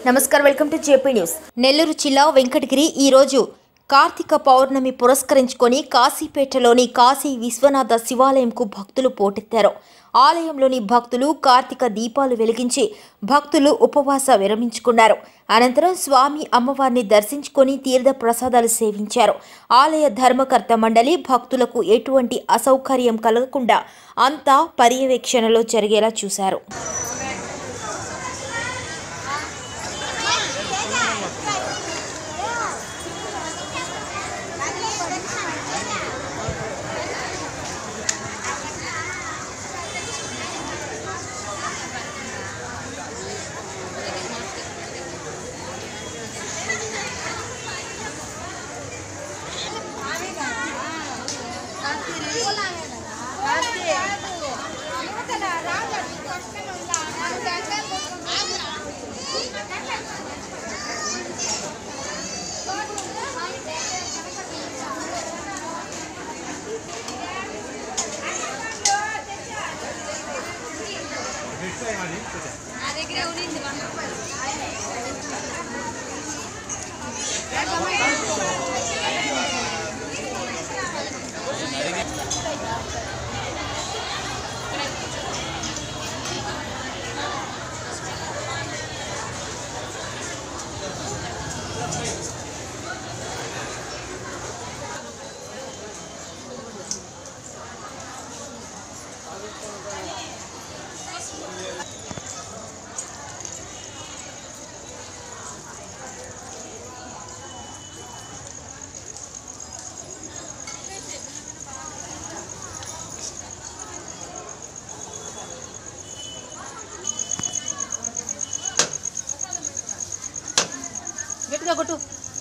నమస్కారం welcome to JP news Nellore జిల్లా వెంకటగిరి ఈ రోజు కార్తీక పౌర్ణమి పురస్కరించుకొని కాశీపేటలోని కాశీ విశ్వనాథ శివాలయంకు భక్తులు పోటెత్తారు ఆలయంలోని భక్తులు కార్తీక దీపాలు వెలిగించి భక్తులు ఉపవాస విరమించుకున్నారు అనంతరం స్వామి అమ్మవారిని దర్శించుకొని తీర్థ ప్రసాదాలు సేవించారు ఆలయ ధర్మకర్త మండలి భక్తులకు ఎటువంటి అసౌకర్యం కలగకుండా అంతా పర్యవేక్షణలో జరిగేలా చూశారు గట్టిగా కొట్టు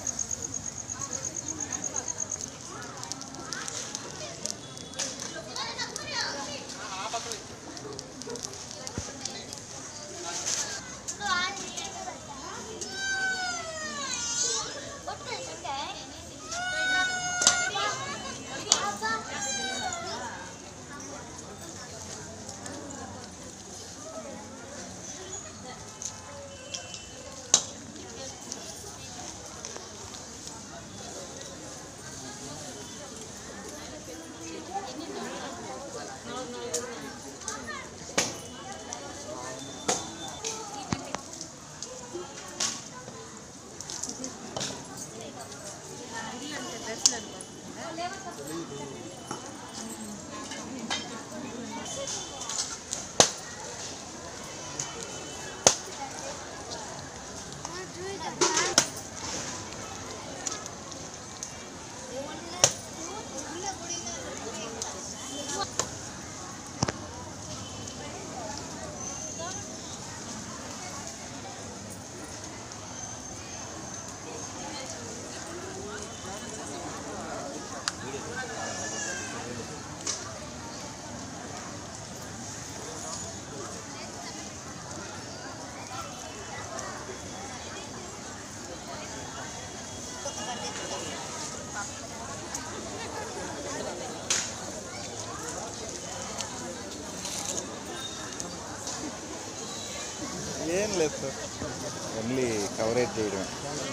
ఏం లేదు సార్ ఓన్లీ కవరేజ్ చేయడమే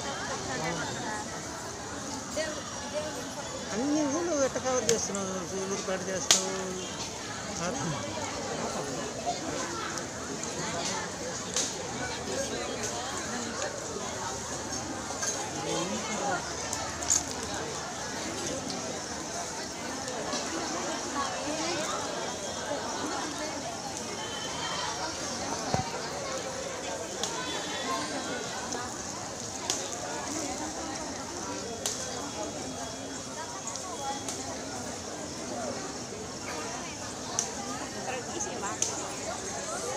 అన్ని ఊళ్ళు ఎట్ట కవర్ చేస్తున్నావు ఊరు పేట చేస్తావు Terus isi, Pak.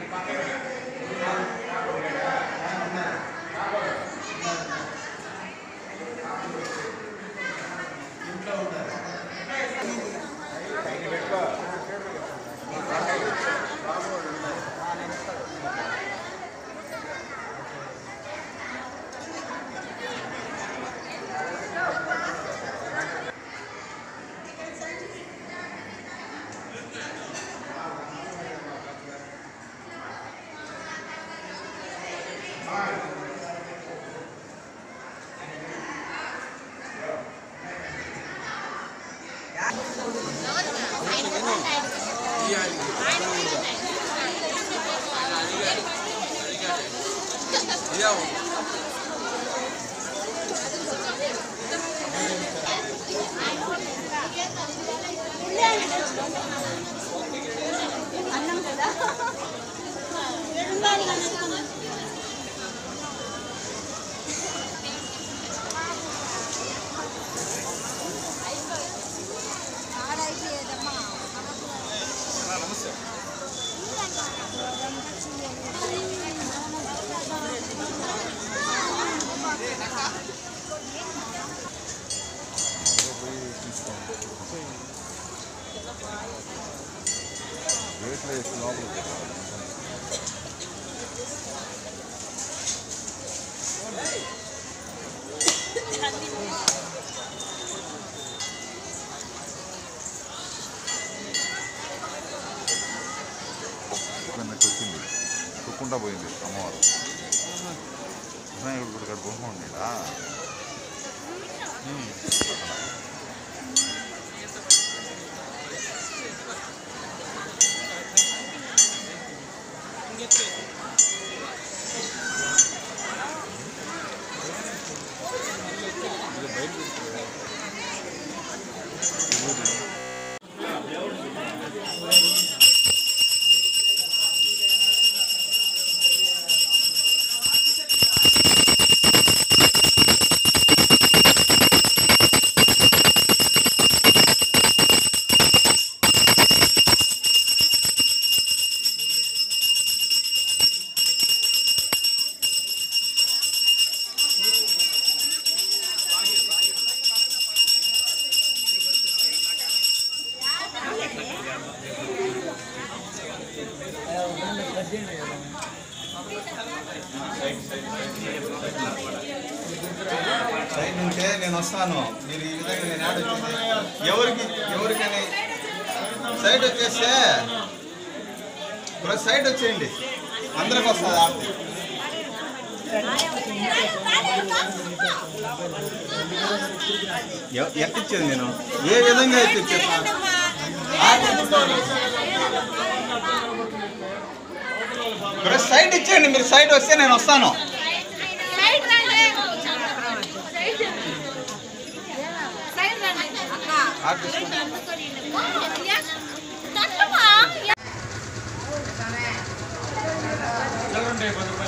పోయి తీసుకోండి రేట్లు వేసి లోపలికి పెట్టాలి. వెనక్కి వచ్చింది తొక్కుండా పోయింది అమ్మవారు వినాయకుడు గుడి కాడ బొమ్మ ఉండేడా సైడ్ ఉంటే నేను వస్తాను మీరు ఈ విధంగా నేను యాడ్ వచ్చేసి ఎవరికి ఎవరికని సైడ్ వచ్చేస్తే ఇప్పుడు సైడ్ వచ్చేయండి అందరికి వస్తుంది ఆర్తి ఎ- ఎక్కిచ్చేది నేను ఏ విధంగా ఎక్కిచ్చేస్తా ఆర్తి పుట్టాలి. ఇప్పుడు సైడ్ ఇచ్చేయండి మీరు సైడ్ వస్తే నేను వస్తాను సైడ్ రండి సైడ్ రండి అక్క ఆర్తి తీసుకోండి. కట్టమా చల్లండి పది రూపాయలు